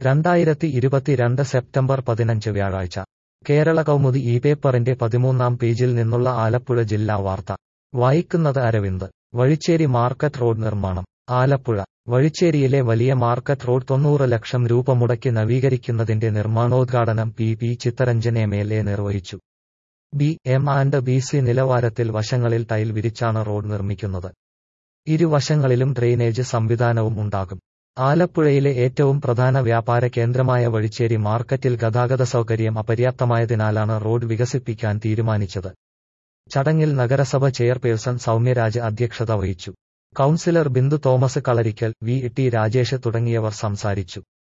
രണ്ടായിരത്തി ഇരുപത്തിരണ്ട് സെപ്റ്റംബർ പതിനഞ്ച് വ്യാഴാഴ്ച കേരള കൗമുദി ഈ പേപ്പറിന്റെ പതിമൂന്നാം പേജിൽ നിന്നുള്ള ആലപ്പുഴ ജില്ലാ വാർത്ത വായിക്കുന്നത് അരവിന്ദ് വഴിച്ചേരി മാർക്കറ്റ് റോഡ് നിർമ്മാണം ആലപ്പുഴ വഴിച്ചേരിയിലെ വലിയ മാർക്കറ്റ് റോഡ് തൊണ്ണൂറ് ലക്ഷം രൂപ മുടക്കി നവീകരിക്കുന്നതിന്റെ നിർമ്മാണോദ്ഘാടനം P P Chittaranjan M L A നിർവഹിച്ചു B M and B C നിലവാരത്തിൽ വശങ്ങളിൽ ടൈൽ വിരിച്ചാണ് റോഡ് നിർമ്മിക്കുന്നത് ഇരുവശങ്ങളിലും ഡ്രെയിനേജ് സംവിധാനവും ഉണ്ടാകും ആലപ്പുഴയിലെ ഏറ്റവും പ്രധാന വ്യാപാര കേന്ദ്രമായ വഴിച്ചേരി മാർക്കറ്റിൽ ഗതാഗത സൗകര്യം അപര്യാപ്തമായതിനാലാണ് റോഡ് വികസിപ്പിക്കാൻ തീരുമാനിച്ചത് ചടങ്ങിൽ നഗരസഭ ചെയർപേഴ്സൺ സൗമ്യരാജ് അധ്യക്ഷത വഹിച്ചു councillor Bindu Thomas Kalarickal V T Rajesh തുടങ്ങിയവർ സംസാരിച്ചു